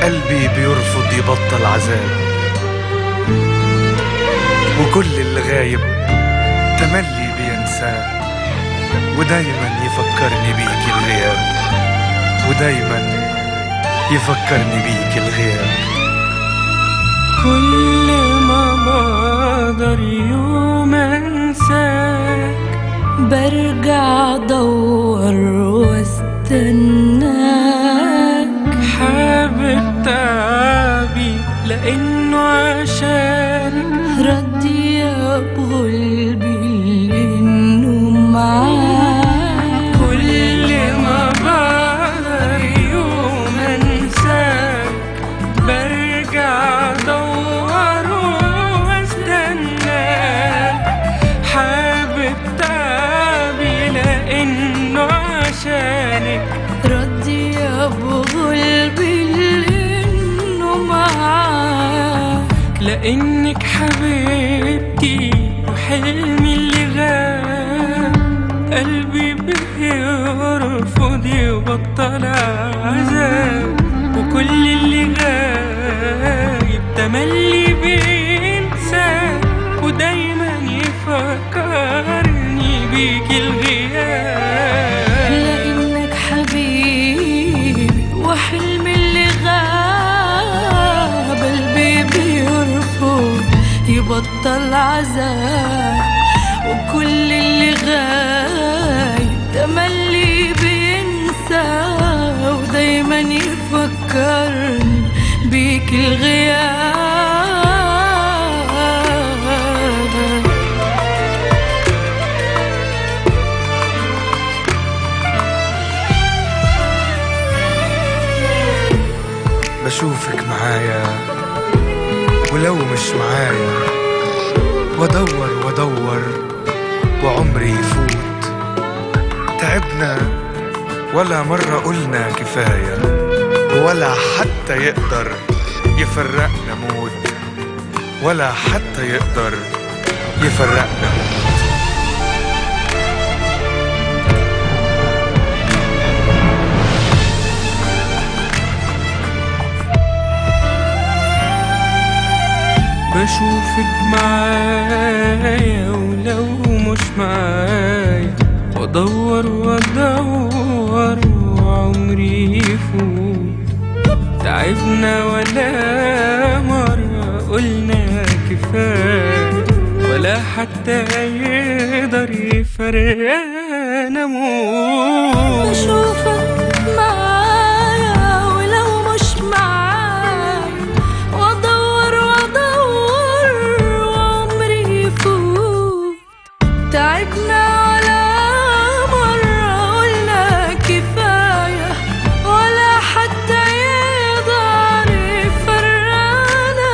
قلبي بيرفض يبطل عذاب وكل اللي غايب تملي بينساه ودايما يفكرني بيك الغياب ودايما يفكرني بيك الغياب كل ما بقدر يوم انساك برجع ادور واستناك حابب تعبي لانه عشان ردي يا بقلبي انه معاك كل ما بقدر يوم انساك برجع ادور واستناك حابب تعبي لانه عشانك ردي يا بقلبي انه معاك لانك حبيبتي وحلمي اللي غاب قلبي بيرفض يبطل عذاب وكل اللي غايب تملي بينسى ودايما يفكرني بيك الغياب لانك حبيبي وحلمي اللي غاب قلبي بيرفض يبطل عذاب وكل اللي غايب تملي بينسى ودايما يفكرني بيك الغياب بشوفك معايا ولو مش معايا وادور وادور وعمري يفوت تعبنا ولا مرة قلنا كفاية ولا حتى يقدر يفرقنا موت ولا حتى يقدر يفرقنا موت بشوفك معايا ولو مش معايا وادور وادور وعمري يفوت تعبنا ولا مرة قلنا كفاية ولا حتى يقدر يفرقنا موت بشوفك معايا ولو مش معايا وادور وادور وعمري يفوت تعبنا ولا مرة قلنا كفاية ولا حتى يقدر يفرقنا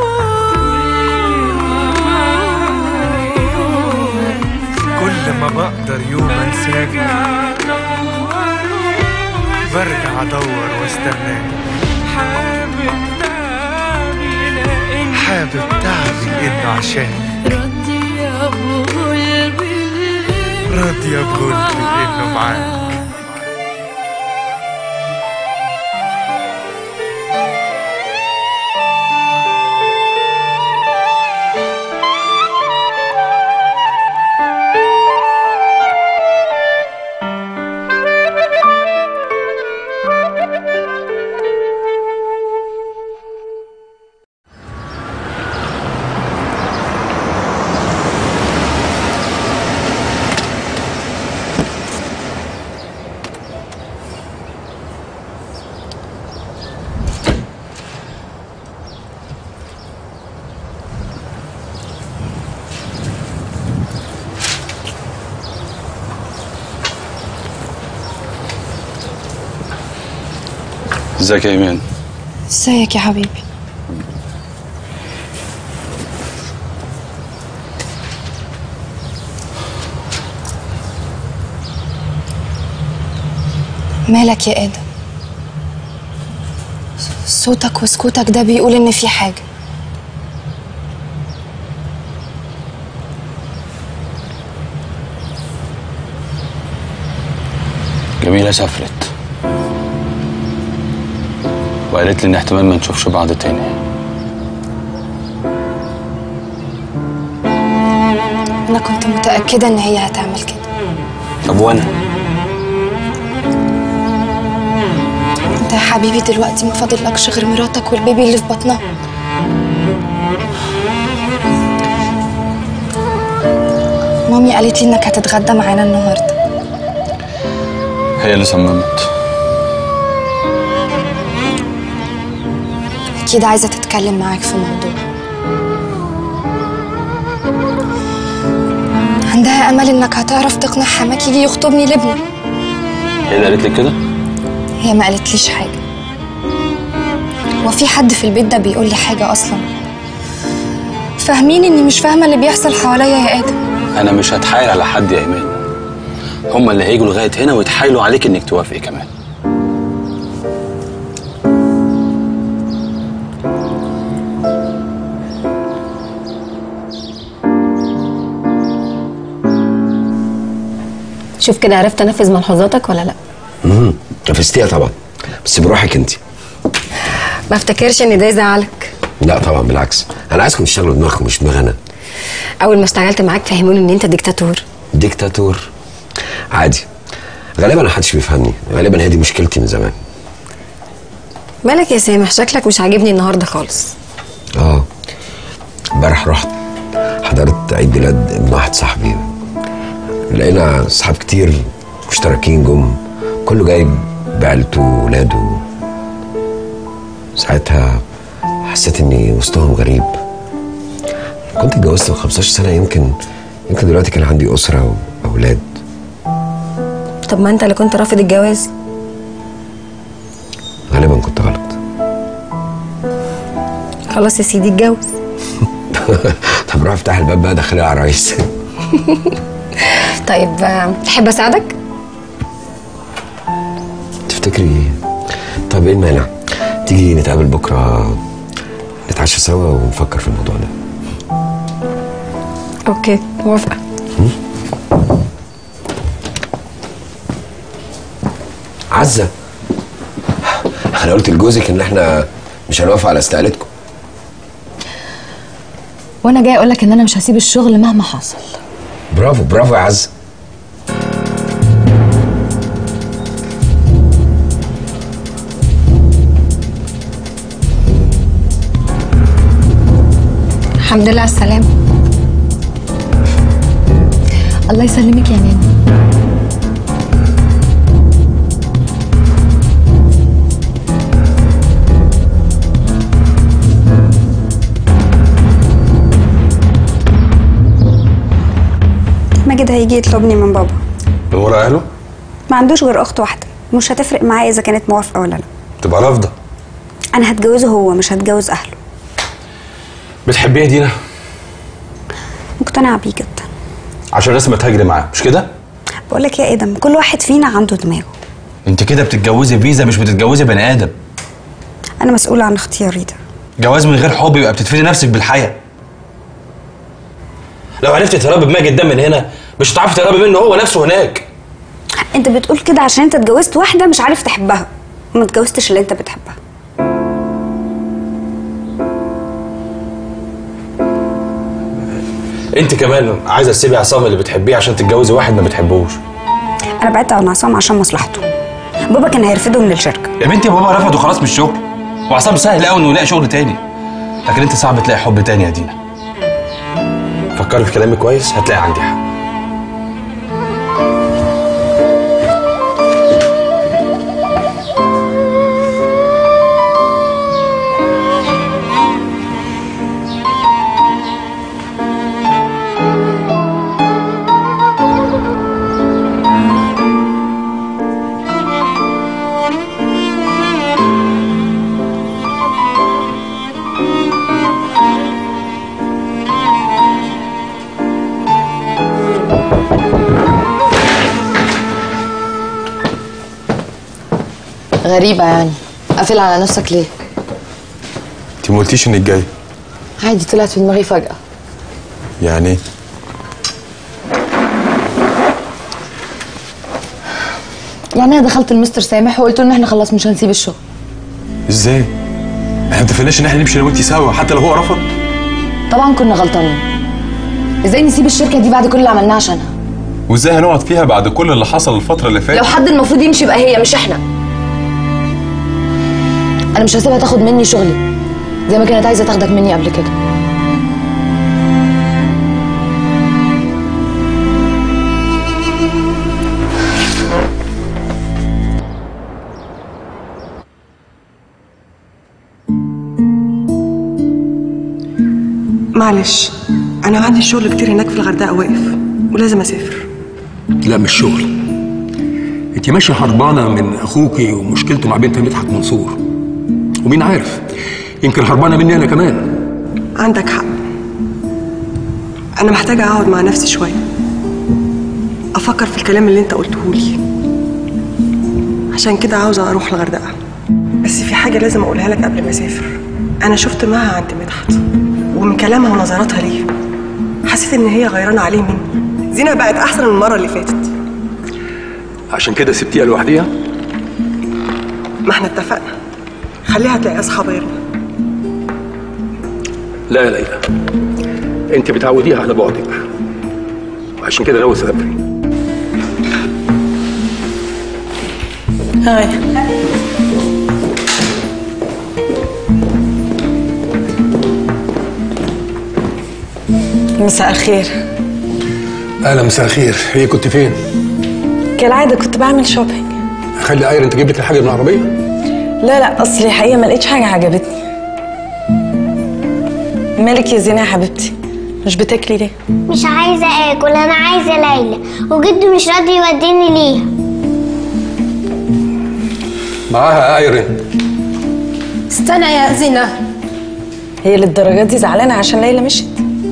كل ما بقدر يوم انساك برجع ادور واستناك حابب تعبي لأن حابب تعبي انه عشان ردي يا ابو قلبي راضية بقلبي انه معاك ازيك يا ايمان ازيك يا حبيبي مالك يا ادم صوتك وسكوتك ده بيقول ان في حاجه جميلة سافرت وقالت لي ان احتمال ما نشوفش بعض تاني انا كنت متاكده ان هي هتعمل كده طب وانا انت يا حبيبي دلوقتي ما فاضلكش غير مراتك والبيبي اللي في بطنها مامي قالت لي انك هتتغدى معانا النهارده هي اللي صممت اكيد عايزه تتكلم معاك في موضوع عندها امل انك هتعرف تقنع حماك يجي يخطبني لابنه هي اللي قالت لك كده هي ما قالتليش حاجه وفي حد في البيت ده بيقول لي حاجه اصلا فاهمين اني مش فاهمه اللي بيحصل حواليا يا ادم انا مش هتحايل على حد يا ايمان هما اللي هيجوا لغايه هنا ويتحايلوا عليك انك توافقي كمان شوف كده عرفت انفذ ملحوظاتك ولا لا امم نفذتيها طبعا بس بروحك انت ما افتكرش ان ده يزعلك لا طبعا بالعكس انا عايزكم تشتغلوا دماغكم مش دماغ انا اول ما اشتغلت معاك فهموني ان انت ديكتاتور ديكتاتور عادي غالبا ما حدش بيفهمني غالبا هي دي مشكلتي من زمان مالك يا سامح شكلك مش عاجبني النهارده خالص اه امبارح رحت حضرت عيد ميلاد ابن واحد صاحبي لقينا اصحاب كتير مشتركين جم كله جايب بعيلته وولاده ساعتها حسيت اني وسطهم غريب كنت اتجوزت من 15 سنه يمكن يمكن دلوقتي كان عندي اسره واولاد طب ما انت اللي كنت رافض الجواز غالبا كنت غلط خلاص يا سيدي اتجوز طب روح افتح الباب بقى دخلي العرايس طيب آه، تحب اساعدك تفتكري ايه؟ طب ايه المانع؟ تيجي نتقابل بكره نتعشى سوا ونفكر في الموضوع ده اوكي موافقه عزه انا قلت لجوزك ان احنا مش هنوافق على استقالتكم وانا جاي اقول لك ان انا مش هسيب الشغل مهما حصل برافو برافو يا عزه الحمد لله على السلامه الله يسلمك يا ناني ماجد هيجي يطلبني من بابا من ورا اهله ما عندوش غير اخت واحده مش هتفرق معايا اذا كانت موافقه ولا لا تبقى رافضه انا هتجوزه هو مش هتجوز اهله بتحبيه يا دينا مقتنعه بيه جدا عشان رسمه تهاجري معاه مش كده بقول لك يا ادم كل واحد فينا عنده دماغه انت كده بتتجوزي فيزا مش بتتجوزي بني ادم انا مسؤوله عن اختياري ده جواز من غير حب يبقى بتدفني نفسك بالحياه لو عرفت تهربي بماجد ده من هنا مش هتعرفي تهربي منه هو نفسه هناك انت بتقول كده عشان انت اتجوزت واحده مش عارف تحبها وما اتجوزتش اللي انت بتحبها انت كمان عايزه تسيبي عصام اللي بتحبيه عشان تتجوزي واحد ما بتحبوش انا بعدت عن عصام عشان مصلحته بابا كان هيرفضه من الشركه يا بنتي بابا رفضه خلاص من الشغل وعصام سهل قوي انه يلاقي شغل تاني لكن انت صعب تلاقي حب تاني يا دينا فكري في كلامي كويس هتلاقي عندي حق غريبة يعني قافل على نفسك ليه؟ انت ما قلتيش انك جاي عادي طلعت في دماغي فجأة يعني ايه يعني انا دخلت المستر سامح وقلت له ان احنا خلاص مش هنسيب الشغل ازاي؟ احنا ما اتفقناش ان احنا نمشي انا وانت سوا حتى لو هو رفض طبعا كنا غلطانين ازاي نسيب الشركه دي بعد كل اللي عملناه عشانها وازاي هنقعد فيها بعد كل اللي حصل الفتره اللي فاتت لو حد المفروض يمشي يبقى هي مش احنا انا مش هسيبها تاخد مني شغلي زي ما كانت عايزه تاخدك مني قبل كده معلش انا عندي شغل كتير هناك في الغردقه واقف ولازم اسافر لا مش شغل انت ماشيه هربانه من اخوكي ومشكلته مع بنت مدحت منصور ومين عارف يمكن هربانه مني انا كمان عندك حق انا محتاجه اقعد مع نفسي شويه افكر في الكلام اللي انت قلته لي عشان كده عاوزه اروح الغردقه بس في حاجه لازم اقولها لك قبل ما اسافر انا شفت معها عند مدحت ومن كلامها ونظراتها ليه حسيت ان هي غيرانه عليه مني زينة بقت احسن من المره اللي فاتت عشان كده سبتيها لوحديها ما احنا اتفقنا خليها تلاقي اصحاب غيرنا لا يا ليلى انت بتعوديها على بعدك وعشان كده ناوي تسافري هاي مساء الخير اهلا مساء الخير هي كنت فين كالعادة كنت بعمل شوبينج خلي ايرن تجيب لك الحاجه من العربيه لا لا اصلي حقيقة ما لقيتش حاجة عجبتني مالك يا زينة يا حبيبتي مش بتاكلي ليه؟ مش عايزة آكل أنا عايزة ليلى وجدو مش راضي يوديني ليها معاها ايرن استنى يا زينة هي للدرجة دي زعلانة عشان ليلى مشيت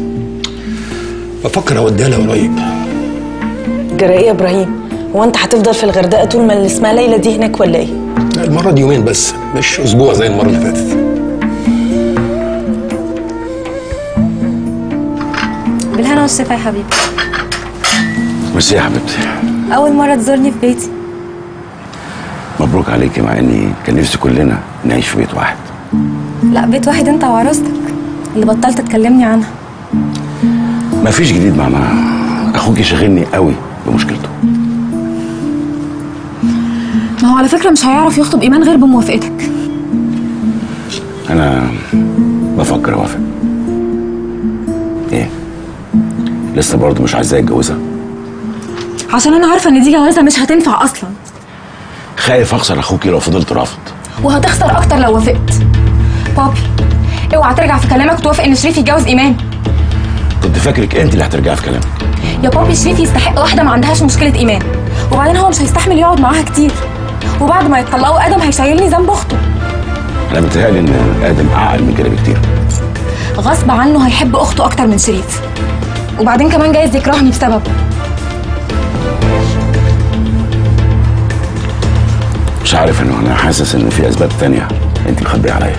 بفكر اوديها لها قريب جرى ايه يا ابراهيم؟ هو انت هتفضل في الغردقة طول ما اللي اسمها ليلى دي هناك ولا ايه؟ لا، المره دي يومين بس مش اسبوع زي المره اللي فاتت بالهنا والشفا يا حبيبي ميرسي يا حبيبتي أول مرة تزورني في بيتي مبروك عليكي مع اني كان نفسي كلنا نعيش في بيت واحد لا بيت واحد أنت وعروستك اللي بطلت تكلمني عنها مفيش جديد مع ما اخوكي شاغلني قوي بمشكلته ما هو على فكرة مش هيعرف يخطب إيمان غير بموافقتك انا بفكر اوافق ايه لسه برضه مش عايزاه يتجوزها عشان أنا عارفة إن دي جوازة مش هتنفع أصلا خايف اخسر اخوكي لو فضلت رافض وهتخسر أكتر لو وافقت بابي اوعى ترجع في كلامك وتوافق إن شريف يتجوز إيمان كنت فاكرك انت اللي هترجعي في كلامك يا بابي شريف يستحق واحدة ما عندهاش مشكلة إيمان وبعدين هو مش هيستحمل يقعد معاها كتير وبعد ما يتطلقوا آدم هيشيلني ذنب أخته انا بتهيألي ان ادم اعقل من كده بكتير غصب عنه هيحب أخته أكتر من شريف وبعدين كمان جايز يكرهني بسببه مش عارف انه انا حاسس ان في اسباب تانية انت مخبيه عليا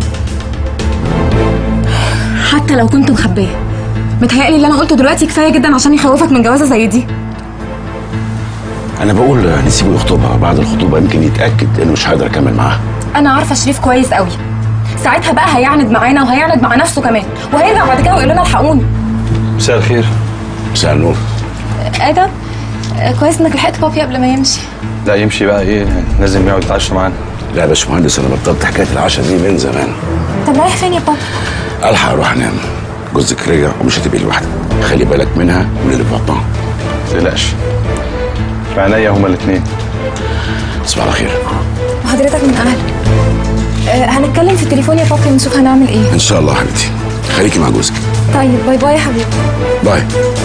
حتى لو كنت مخبية متهيألي اللي أنا قلته دلوقتي كفاية جدا عشان يخوفك من جوازة زي دي انا بقول نسيبه يخطبها بعد الخطوبه يمكن يتاكد انه مش هقدر اكمل معاها أنا عارفة شريف كويس قوي ساعتها بقى هيعند معانا وهيعند مع نفسه كمان وهيرجع بعد كده ويقول لنا الحقوني مساء الخير مساء النور آدم آه، كويس إنك لحقت بابي قبل ما يمشي لا يمشي بقى ايه لازم يقعد يتعشى معانا لا يا باشمهندس انا بطلت حكايه العشاء دي من زمان طب رايح فين يا بابي؟ الحق اروح انام جوزك رجع ومش هتبقي لوحدك خلي بالك منها ومن اللي في بطنها ما تقلقش في عينيا هما الاثنين تصبح على خير وحضرتك من أهلك آه، هنتكلم في التليفون يا بابي ونشوف هنعمل إيه ان شاء الله يا حبيبتي خليكي مع جوزك طيب باي باي يا حبيبي باي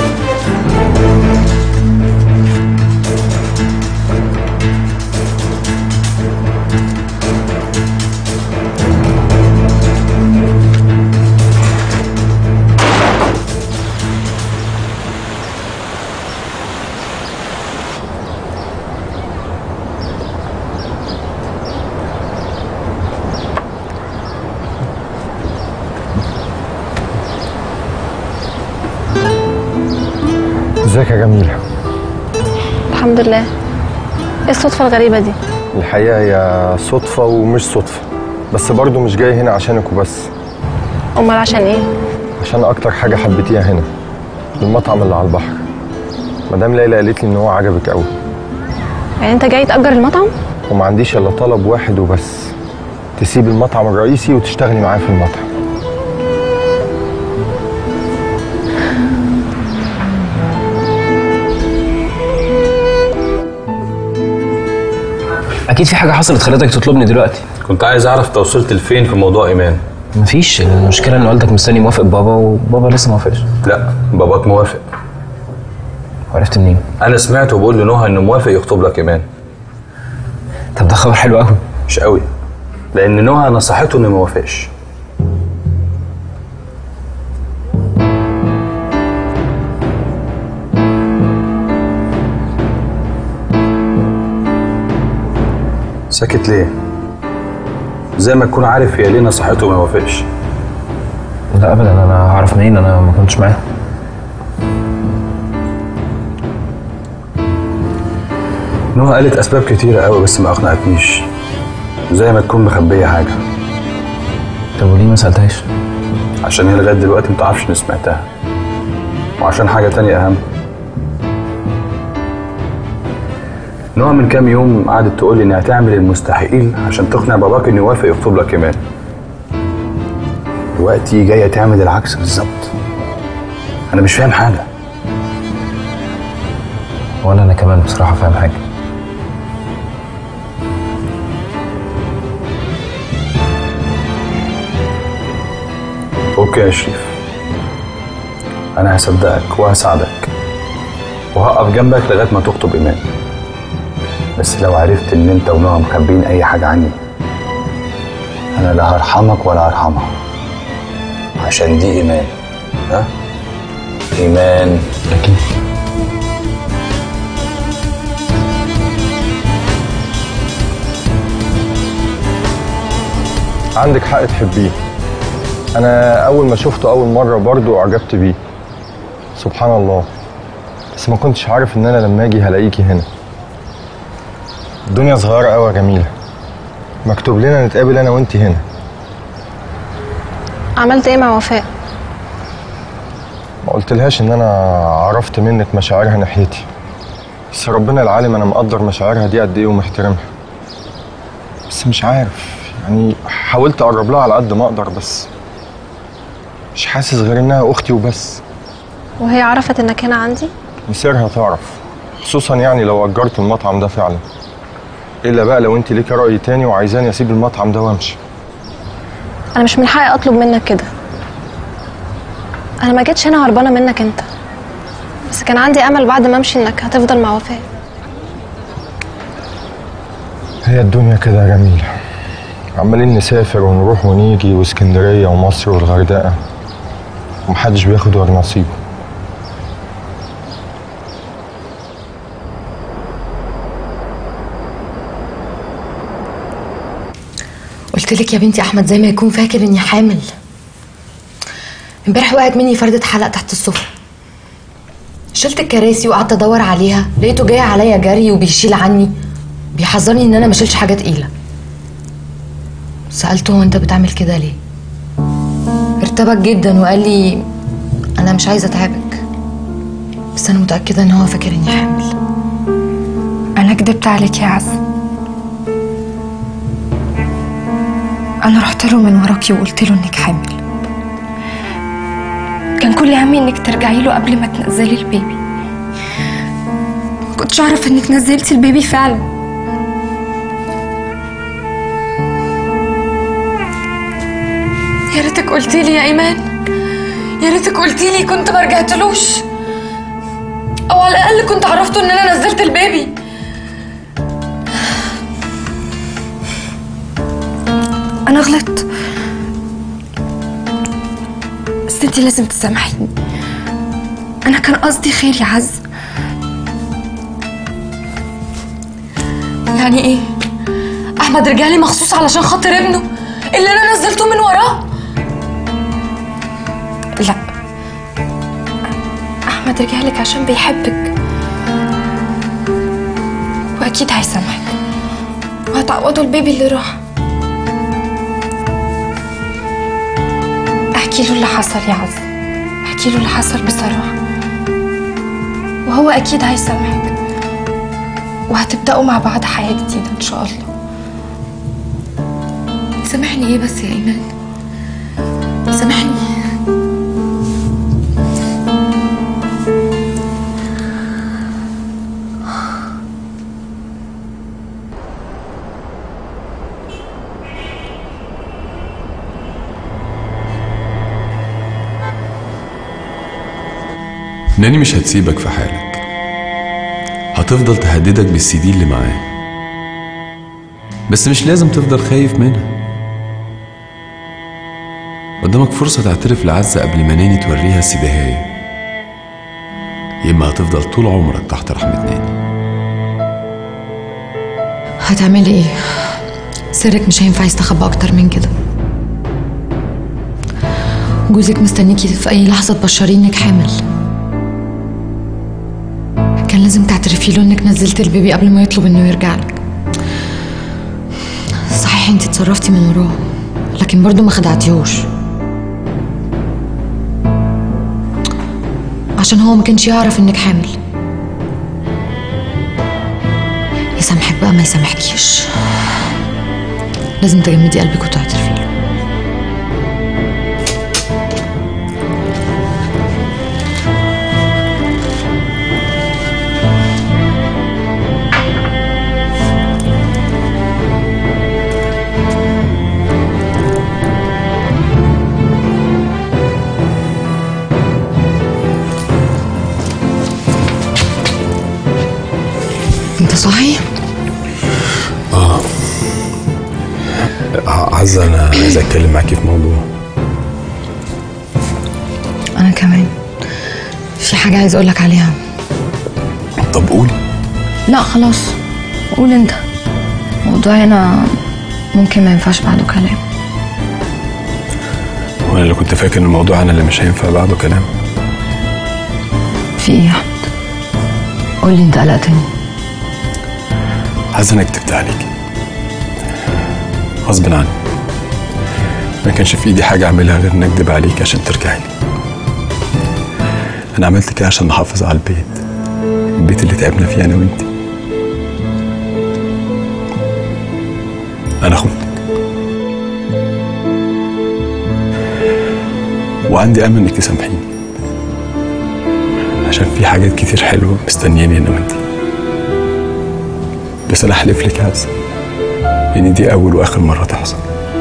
ازيك يا جميلة الحمد لله ايه الصدفة الغريبة دي الحقيقة هي صدفة ومش صدفة بس برضه مش جاي هنا عشانك وبس امال عشان ايه عشان اكتر حاجه حبيتيها هنا المطعم اللي على البحر مدام ليلى قالت لي ان هو عجبك قوي يعني انت جاي تاجر المطعم وما عنديش الا طلب واحد وبس تسيب المطعم الرئيسي وتشتغلي معايا في المطعم اكيد في حاجه حصلت خلتك تطلبني دلوقتي كنت عايز اعرف انت وصلت لفين في موضوع ايمان مفيش المشكله ان والدك مستني موافق بابا وبابا لسه ما وافقش لا باباك موافق عرفت منين انا سمعت وبقول لنهى انه موافق يخطب لك ايمان طب ده خبر حلو قوي مش قوي لان نهى نصحته انه ما يوافقش ساكت ليه زي ما تكون عارف هي ليه نصحته ما يوافقش لا ابدا انا هعرف منين انا ما كنتش معاه نهى قالت اسباب كتيره قوي بس ما اقنعتنيش زي ما تكون مخبيه حاجه طب وليه ما سالتهاش عشان هي لغايه دلوقتي ما تعرفش اني سمعتها وعشان حاجه تانية اهم نهى من كام يوم قعدت تقول لي انها هتعمل المستحيل عشان تقنع باباك انه يوافق يخطب لك ايمان دلوقتي جايه تعمل العكس بالظبط انا مش فاهم حاجه ولا انا كمان بصراحه فاهم حاجه اوكي يا شريف انا هصدقك وهساعدك وهقف جنبك لغايه ما تخطب ايمان بس لو عرفت ان انت ونهى مخبيين اي حاجه عني انا لا هرحمك ولا هرحمها عشان دي ايمان ها ايمان اكيد عندك حق تحبيه انا اول ما شفته اول مره برضه اعجبت بيه سبحان الله بس ما كنتش عارف ان انا لما اجي هلاقيكي هنا الدنيا صغيره قوي يا جميله مكتوب لنا نتقابل انا وانتي هنا عملت ايه مع وفاء ما قلتلهاش ان انا عرفت منك مشاعرها ناحيتي بس ربنا العالم انا مقدر مشاعرها دي قد ايه ومحترمها بس مش عارف يعني حاولت اقرب لها على قد ما اقدر بس مش حاسس غير انها اختي وبس وهي عرفت انك هنا عندي مصيرها تعرف خصوصا يعني لو اجرت المطعم ده فعلا الا بقى لو انت ليكي راي تاني وعايزاني اسيب المطعم ده وامشي انا مش من حقي اطلب منك كده انا ما جيتش هنا هربانه منك انت بس كان عندي امل بعد ما امشي انك هتفضل مع وفاء هي الدنيا كده يا جميلة عمالين نسافر ونروح ونيجي واسكندرية ومصر والغردقة ومحدش بياخد غير نصيبه قلت لك يا بنتي احمد زي ما يكون فاكر اني حامل امبارح وقعت مني فردة حلق تحت السفرة شلت الكراسي وقعدت ادور عليها لقيته جاي عليا جري وبيشيل عني بيحذرني ان انا ما اشيلش حاجه تقيله سالته هو انت بتعمل كده ليه ارتبك جدا وقال لي انا مش عايزه اتعبك بس انا متاكده ان هو فاكر اني حامل انا كدبت عليك يا عز انا رحت له من وراكي وقلت له انك حامل كان كل همي انك ترجعي له قبل ما تنزلي البيبي ما كنتش اعرف انك نزلتي البيبي فعلا يا ريتك قلتي لي يا ايمان يا ريتك قلتي لي كنت ما رجعتلوش او على الاقل كنت عرفته ان انا نزلت البيبي انا غلطت بس انتي لازم تسامحيني انا كان قصدي خير يا عز يعني ايه احمد رجالي مخصوص علشان خاطر ابنه اللي انا نزلته من وراه لا احمد رجعلك عشان بيحبك واكيد هيسامحك وهتعوضوا البيبي اللي راح احكي له اللي حصل يا عز احكي له اللي حصل بصراحة وهو أكيد هيسامحك وهتبدأوا مع بعض حياة جديدة إن شاء الله سامحني ايه بس يا ايمان سامحني ناني مش هتسيبك في حالك هتفضل تهددك بالسي دي اللي معاه بس مش لازم تفضل خايف منها قدامك فرصة تعترف لعزة قبل ما ناني توريها السداهاية يا إما هتفضل طول عمرك تحت رحمة ناني هتعملي ايه سرك مش هينفع يستخبى اكتر من كده جوزك مستنيكي في اي لحظه تبشريه انك حامل كان لازم تعترفي له انك نزلت البيبي قبل ما يطلب انه يرجع لك صحيح انت اتصرفتي من وراه لكن برضو ما خدعتيهوش عشان هو ما كانش يعرف انك حامل يسامحك بقى ما يسامحكيش لازم تجمدي قلبك وتعترفي له انت صاحي اه عزة أنا عايز أتكلم معاكي في موضوع انا كمان في حاجه عايز اقولك عليها طب قولي لا خلاص قول انت موضوعي انا ممكن ما ينفعش بعده كلام وأنا اللي كنت فاكر إن الموضوع أنا اللي مش هينفع بعده كلام في ايه يا احمد قولي انت قلقتني عايز أنا كدبت عليكي غصب عني ما كانش في إيدي حاجة أعملها غير إن أكدب عليك عشان ترجعي لي أنا عملت كده عشان نحافظ على البيت البيت اللي تعبنا فيه أنا وأنتي أنا خنتك وعندي أمل إنك تسامحيني عشان في حاجات كتير حلوة مستنياني أنا وأنتي بس أنا أحلف لك يا عزة إن دي أول وآخر مرة تحصل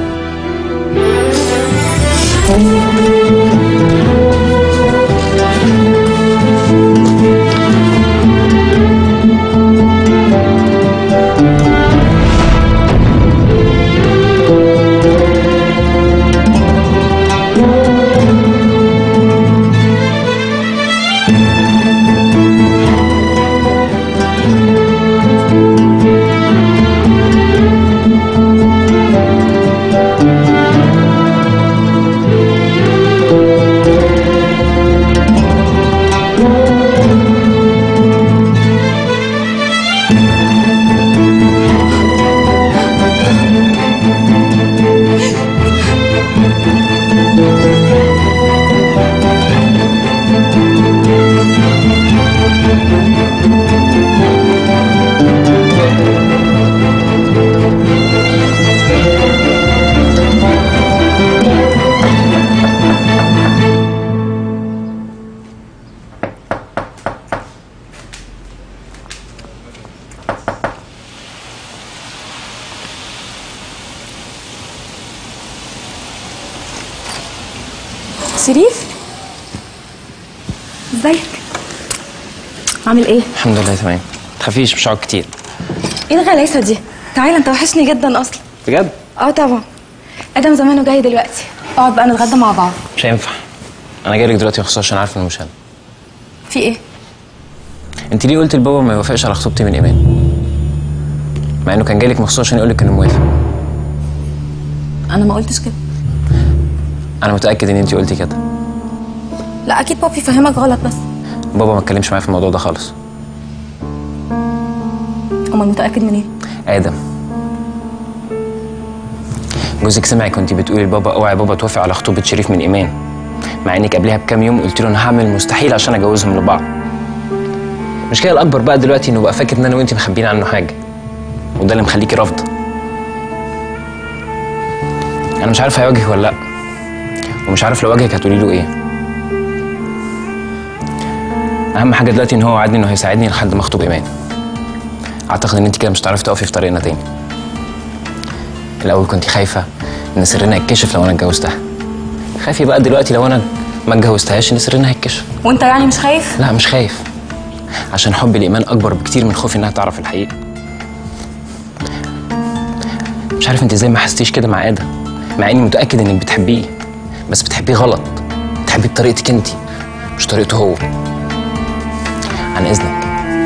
شريف ازيك عامل ايه الحمد لله تمام تخافيش مش هقعد كتير ايه الغلاسه دي تعالى انت وحشني جدا اصلا بجد اه طبعا ادم زمانه جاي دلوقتي اقعد بقى نتغدى مع بعض مش هينفع انا جاي لك دلوقتي مخصوص عشان عارف انه مش انا في ايه انت ليه قلت لبابا ما يوافقش على خطوبتي من ايمان مع انه كان جاي لك مخصوص عشان يقول لك انه موافق انا ما قلتش كده انا متاكد ان انت قلتي كده لا اكيد بابي فهمك غلط بس بابا ما اتكلمش معايا في الموضوع ده خالص امال متاكد من ايه ادم جوزك سمعك كنت بتقولي لبابا اوعي بابا توافق على خطوبه شريف من ايمان مع انك قبلها بكام يوم قلت له انا هعمل المستحيل عشان اجوزهم لبعض المشكله الاكبر بقى دلوقتي انه بقى فاكر ان انا وانت مخبيين عنه حاجه وده اللي مخليكي رافضه انا مش عارف هيواجهك ولا لا ومش عارف لو واجهك هتقولي له ايه اهم حاجه دلوقتي ان هو وعدني انه هيساعدني لحد ما اخطب ايمان اعتقد ان انت كده مش هتعرفي تقفي في طريقنا تاني الاول كنت خايفه ان سرنا يتكشف لو انا اتجوزتها خافي بقى دلوقتي لو انا ما اتجوزتهاش ان سرنا هيتكشف وانت يعني مش خايف لا مش خايف عشان حبي لايمان اكبر بكتير من خوفي انها تعرف الحقيقه مش عارف انت ازاي ما حسيتيش كده مع ادم مع اني متاكد انك بتحبيه بس بتحبيه غلط بتحبيه بطريقتك انت مش طريقته هو عن اذنك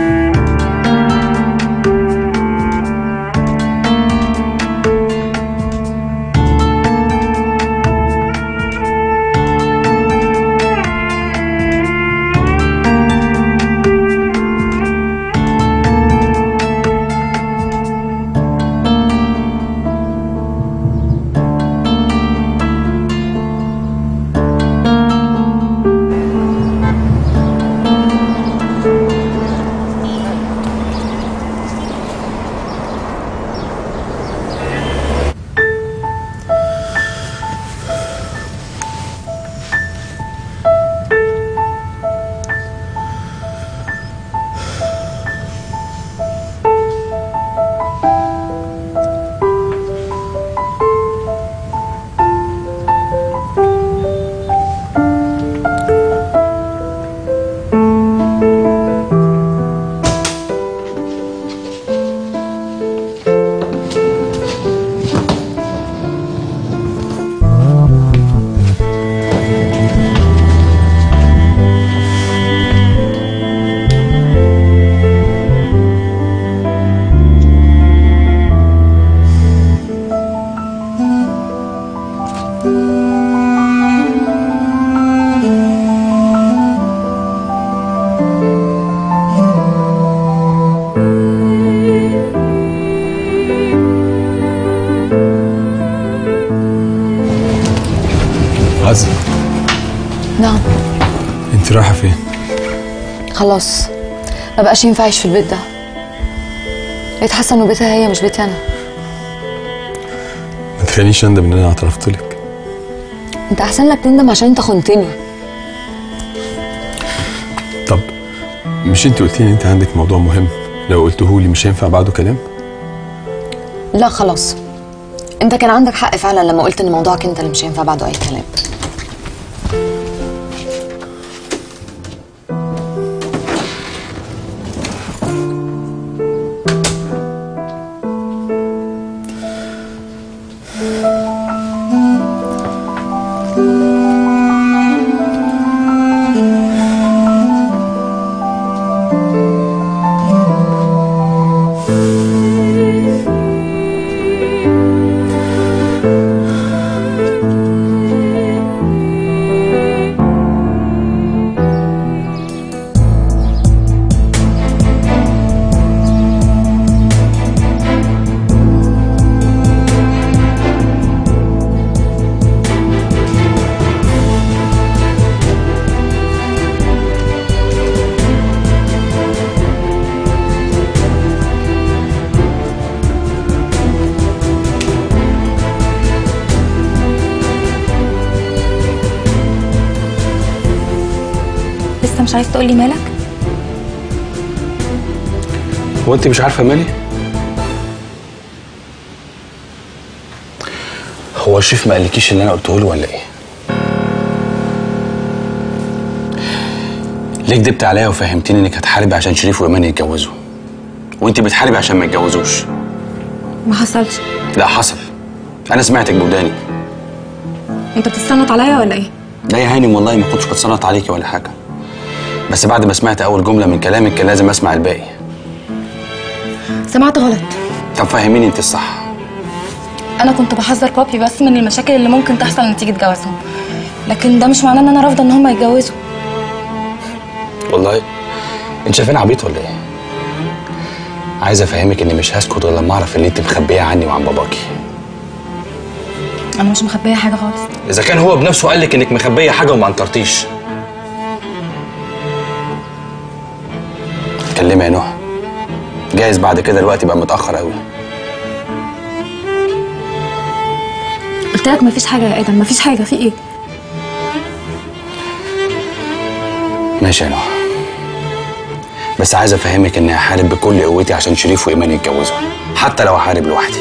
عزة نعم انت رايحة فين؟ خلاص ما بقاش ينفع اعيش في البيت ده بقيت حاسه انه بيتها هي مش بيتي انا ما تخلينيش اندم ان انا اعترفت لك انت احسن لك تندم عشان انت خنتني طب مش انت قلتي لي انت عندك موضوع مهم لو قلته لي مش هينفع بعده كلام؟ لا خلاص انت كان عندك حق فعلا لما قلت ان موضوعك انت اللي مش هينفع بعده اي كلام لسه مش عايز تقولي مالك هو انت مش عارفه مالي هو الشيف ما قالكيش اللي انا قلته له ولا ايه ليه كدبت عليا وفهمتني انك هتحاربي عشان شريف وايمان يتجوزوا وانت بتحاربي عشان ما يتجوزوش ما حصلش لا حصل انا سمعتك بوداني انت بتستنط عليا ولا ايه لا يا هانم والله ما كنتش بتصنط عليكي ولا حاجه بس بعد ما سمعت اول جمله من كلامك كان لازم اسمع الباقي سمعت غلط طب فهميني انت الصح انا كنت بحذر بابي بس من المشاكل اللي ممكن تحصل نتيجه جوازهم لكن ده مش معناه ان انا رافضه ان هم يتجوزوا والله انت شايفاني عبيط ولا ايه عايز افهمك اني مش هسكت غير لما اعرف اللي انت مخبيه عني وعن باباكي انا مش مخبيه حاجه خالص اذا كان هو بنفسه قال لك انك مخبيه حاجه وما انكرتيش اتكلمي يا نهى جايز بعد كده الوقت يبقى متاخر قوي قلت لك مفيش حاجه يا ادم مفيش حاجه في ايه ماشي يا نهى بس عايز افهمك اني هحارب بكل قوتي عشان شريف وايمان يتجوزوا حتى لو هحارب لوحدي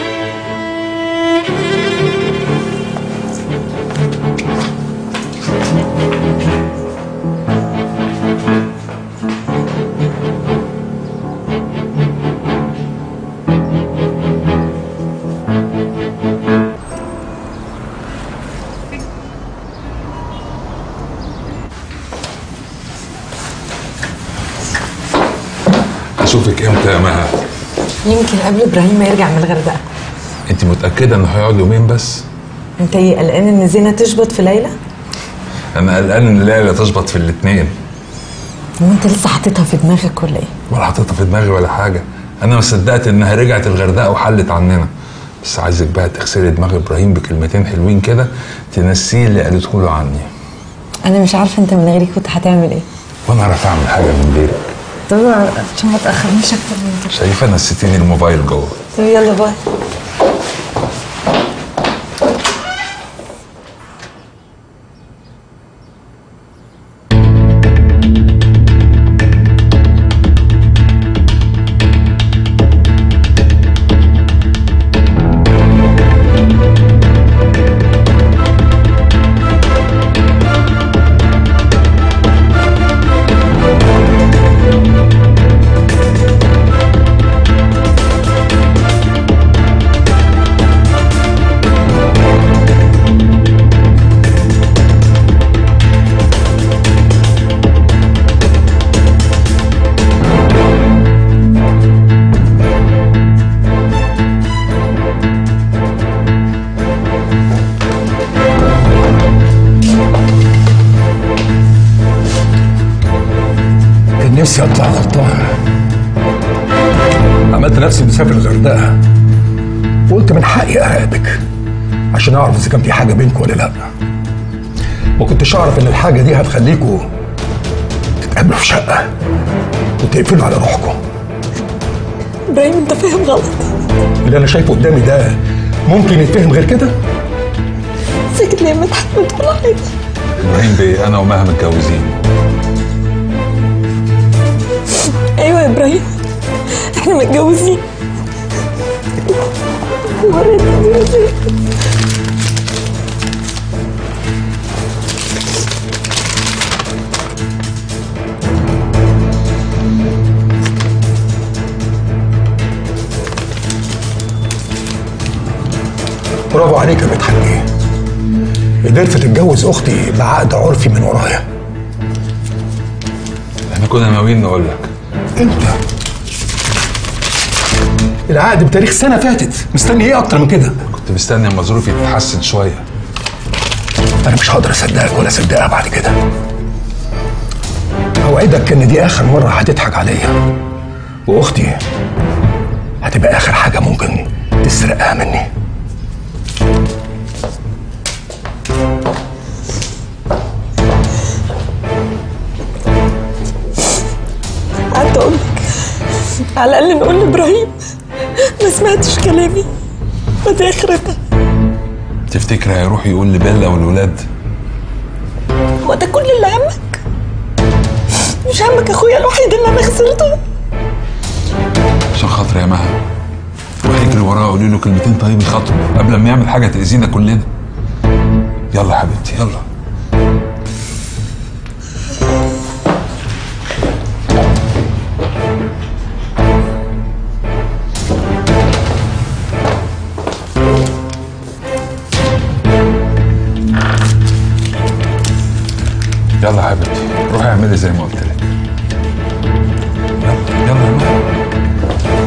اشوفك امتى يا مها يمكن قبل ابراهيم ما يرجع من الغردقه انت متاكده انه هيقعد يومين بس انت ايه قلقان ان زينه تشبط في ليلى انا قلقان ان ليلى تشبط في الاثنين هو انت لسه حاططها في دماغك ولا ايه ولا حاططها في دماغي ولا حاجه انا ما صدقت انها رجعت الغردقه وحلت عننا بس عايزك بقى تغسلي دماغ ابراهيم بكلمتين حلوين كده تنسيه اللي قالته له عني انا مش عارفه انت من غيري كنت هتعمل ايه وانا اعرف اعمل حاجه من غيرك طبعا عشان ما تاخرنيش اكتر من كده شايفه نسيتيني الموبايل جوه طب يلا باي كان نفسي اطلع غلطان عملت نفسي مسافر الغردقه وقلت من حقي اراقبك عشان اعرف اذا كان في حاجه بينكم ولا لا ما كنتش اعرف ان الحاجه دي هتخليكوا تتقابلوا في شقه وتقفلوا على روحكم ابراهيم انت فاهم غلط اللي انا شايفه قدامي ده ممكن يتفهم غير كده سكت ليه ما تحت ما تقول حاجه ابراهيم بيه انا ومها متجوزين ايوه يا ابراهيم احنا متجوزين برافو عليك يا مدحت بيه قدرت تتجوز اختي بعقد عرفي من ورايا احنا كنا ناويين نقول لك امتى العقد بتاريخ سنه فاتت مستني ايه اكتر من كده كنت مستني اما ظروفي تتحسن شويه انا مش هقدر اصدقك ولا اصدقها بعد كده اوعدك ان دي اخر مره هتضحك عليا واختي هتبقى اخر حاجه ممكن تسرقها مني قعدت اقول لك على الاقل نقول لابراهيم ما سمعتش كلامي ما دي اخرتها تفتكر هيروح يقول لبيلا والولاد هو ده كل اللي همك مش همك اخويا الوحيد اللي انا خسرته عشان خاطر يا مها روح اجري وراه قولي له كلمتين طيب يخاطره قبل ما يعمل حاجه تاذينا كلنا يلا يا حبيبتي يلا يلا يا حبيبتي روحي اعملي زي ما قلت لك يلا يلا يا مها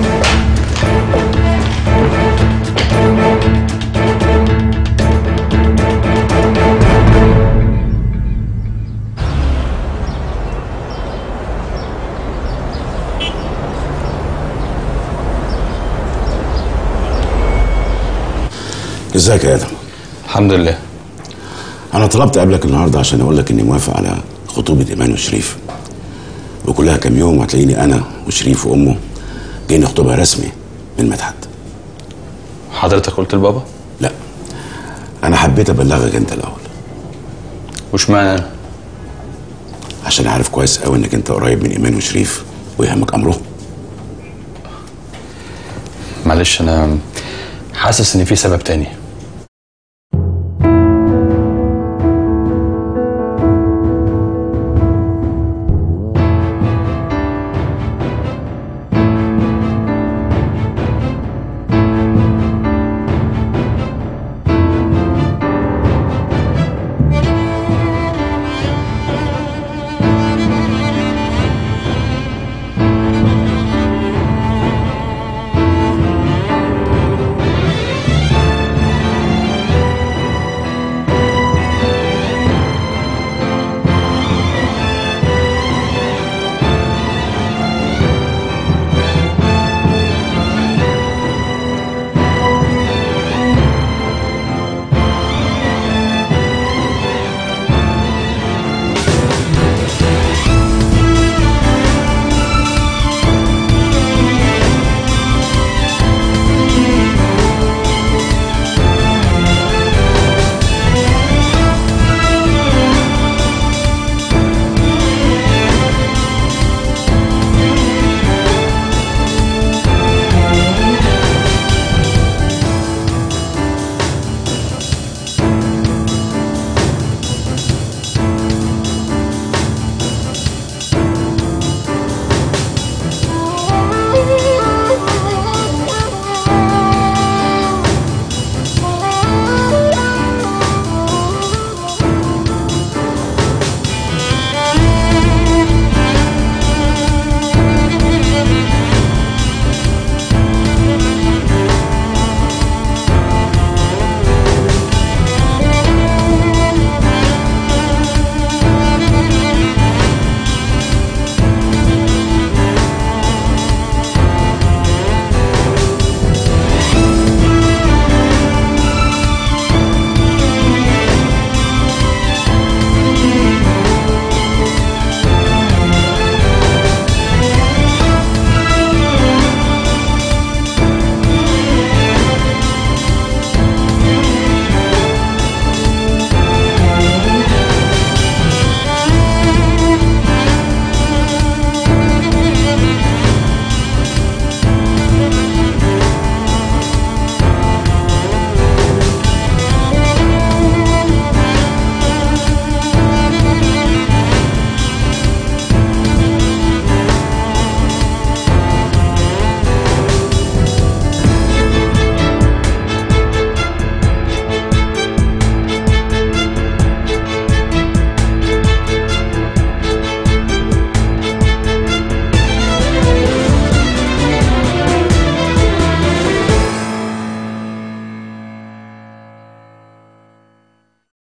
ازيك يا ادم الحمد لله انا طلبت قبلك النهارده عشان اقول لك اني موافق على خطوبه ايمان وشريف وكلها كام يوم وهتلاقيني انا وشريف وامه جايين نخطبها رسمي من مدحت حضرتك قلت لبابا لا انا حبيت ابلغك انت الاول وش معنى انا عشان عارف كويس قوي انك انت قريب من ايمان وشريف ويهمك امرهم معلش انا حاسس ان في سبب تاني